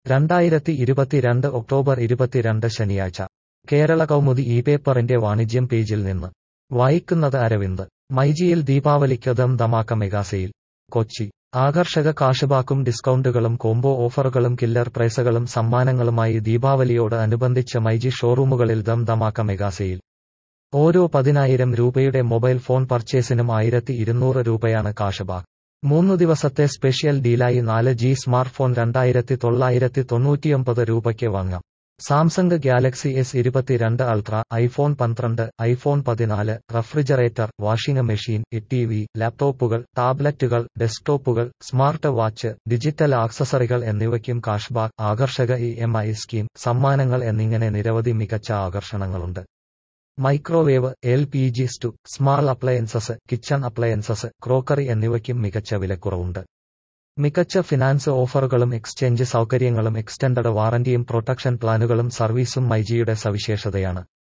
രണ്ടായിരത്തി ഇരുപത്തിരണ്ട് ഒക്ടോബർ ഇരുപത്തിരണ്ട് ശനിയാഴ്ച കേരള കൗമുദി ഈ പേപ്പറിന്റെ വാണിജ്യം പേജിൽ നിന്ന് വായിക്കുന്നത് അരവിന്ദ് മൈജിയിൽ ദീപാവലിക്ക് ദം ധമാക്ക മെഗാസെയിൽ കൊച്ചി ആകർഷക കാശുബാക്കും ഡിസ്കൗണ്ടുകളും കോംബോ ഓഫറുകളും കില്ലർ പ്രൈസുകളും സമ്മാനങ്ങളുമായി ദീപാവലിയോട് അനുബന്ധിച്ച് മൈജി ഷോറൂമുകളിൽ ദം ധമാക്ക മെഗാസെയിൽ ഓരോ പതിനായിരം രൂപയുടെ മൊബൈൽ ഫോൺ പർച്ചേസിനും ആയിരത്തി ഇരുന്നൂറ് രൂപയാണ് കാശുബാക്ക് മൂന്നു ദിവസത്തെ സ്പെഷ്യൽ ഡീലായി നാല് ജി സ്മാർട്ട് ഫോൺ രണ്ടായിരത്തി തൊള്ളായിരത്തി തൊണ്ണൂറ്റിയൊമ്പത് രൂപയ്ക്ക് വാങ്ങാം സാംസങ് ഗാലക്സി എസ് ഇരുപത്തിരണ്ട് അൾട്ര ഐഫോൺ പന്ത്രണ്ട് ഐഫോൺ പതിനാല് refrigerator washing machine T V ലാപ്ടോപ്പുകൾ ടാബ്ലറ്റുകൾ ഡെസ്ക്ടോപ്പുകൾ സ്മാർട്ട് വാച്ച് ഡിജിറ്റൽ ആക്സസറികൾ എന്നിവയ്ക്കും കാഷ്ബാക്ക് ആകർഷക ഇ എം ഐ സ്കീം സമ്മാനങ്ങൾ എന്നിങ്ങനെ നിരവധി മികച്ച ആകർഷണങ്ങളുണ്ട് മൈക്രോവേവ് എൽ പി ജി സ്റ്റു small appliances kitchen appliances crockery എന്നിവയ്ക്കും മികച്ച വിലക്കുറവുണ്ട് മികച്ച ഫിനാൻസ് ഓഫറുകളും എക്സ്ചേഞ്ച് സൗകര്യങ്ങളും എക്സ്റ്റൻഡഡ് വാറന്റിയും പ്രൊട്ടക്ഷൻ പ്ലാനുകളും സർവീസും മൈജിയുടെ സവിശേഷതയാണ്